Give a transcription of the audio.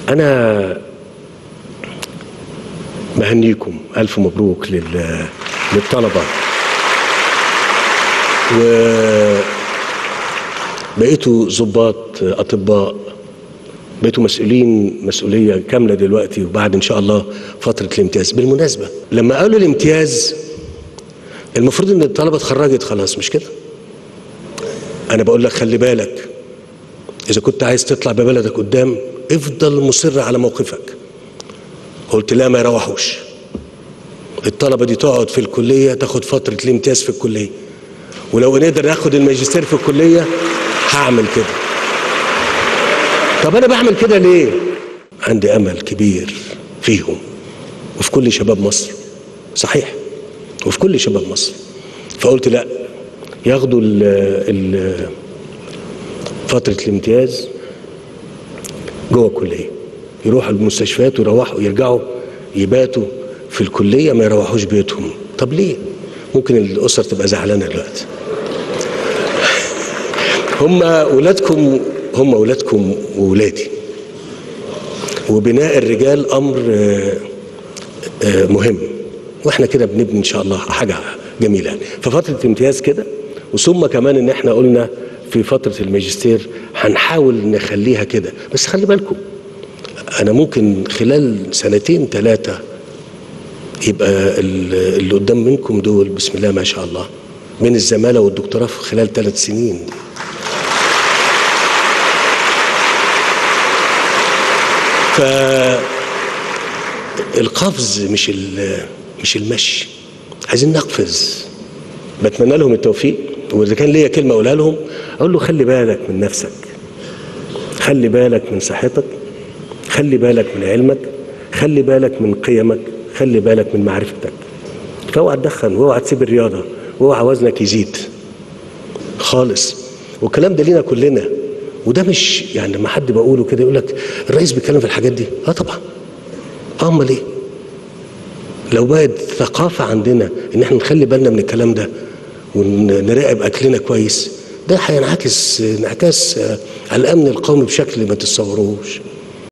انا بهنيكم الف مبروك لل- للطلبه و بقيتوا ضباط اطباء بقيتوا مسؤولين مسؤوليه كامله دلوقتي وبعد ان شاء الله فتره الامتياز بالمناسبه لما قالوا الامتياز المفروض ان الطلبه اتخرجت خلاص مش كده انا بقول لك خلي بالك اذا كنت عايز تطلع ببلدك قدام افضل مصر على موقفك قلت لا ما يروحوش الطلبه دي تقعد في الكليه تاخد فتره الامتياز في الكليه ولو نقدر ناخد الماجستير في الكليه هعمل كده طب انا بعمل كده ليه عندي امل كبير فيهم وفي كل شباب مصر صحيح وفي كل شباب مصر فقلت لا ياخدوا ال ال فترة الامتياز جوه الكلية يروحوا المستشفيات ويروحوا يرجعوا يباتوا في الكلية ما يروحوش بيوتهم طب ليه؟ ممكن الأسر تبقى زعلانة دلوقتي هم ولادكم هم ولادكم وولادي وبناء الرجال أمر آه، آه، مهم واحنا كده بنبني ان شاء الله حاجه جميله يعني ففتره امتياز كده وثم كمان ان احنا قلنا في فتره الماجستير هنحاول نخليها كده بس خلي بالكم انا ممكن خلال سنتين ثلاثه يبقى ال- اللي قدام منكم دول بسم الله ما شاء الله من الزماله والدكتوراه في خلال ثلاث سنين ف القفز مش ال- مش المشي عايزين نقفز بتمنى لهم التوفيق واذا كان ليا كلمه اقولها لهم اقول له خلي بالك من نفسك خلي بالك من صحتك خلي بالك من علمك خلي بالك من قيمك خلي بالك من معرفتك فاوعى تدخن واوعى تسيب الرياضه واوعى وزنك يزيد خالص والكلام ده لينا كلنا وده مش يعني لما حد بقوله كده يقول لك الرئيس بيتكلم في الحاجات دي اه طبعا اه امال ايه لو بقت ثقافه عندنا ان احنا نخلي بالنا من الكلام ده ونراقب اكلنا كويس ده هينعكس انعكاس آه، على الامن القومي بشكل ما تتصوروش